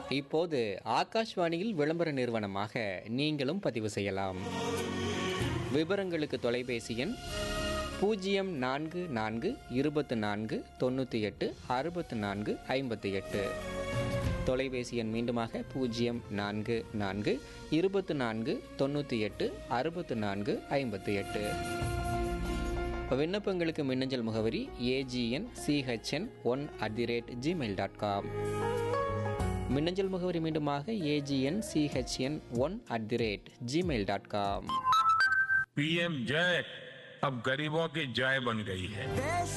இப்போது ஆகாஷ்வாணியில் விளம்பர நிறுவனமாக நீங்களும் பதிவு செய்யலாம் விவரங்களுக்கு தொலைபேசி எண் பூஜ்ஜியம் நான்கு நான்கு இருபத்து நான்கு தொண்ணூற்றி எட்டு அறுபத்து நான்கு ஐம்பத்தி எட்டு தொலைபேசி எண் மீண்டுமாக பூஜ்ஜியம் நான்கு நான்கு இருபத்து நான்கு தொண்ணூற்றி எட்டு அறுபத்து நான்கு ஐம்பத்தி எட்டு விண்ணப்பங்களுக்கு மின்னஞ்சல் முகவரி AGN CHN one at the rate Gmail dot com மின்னஞ்சல் முகவரி மீண்டுமாக AGN CHN one at the rate Gmail dot com PM जय अब गरीबों की जय बन गई है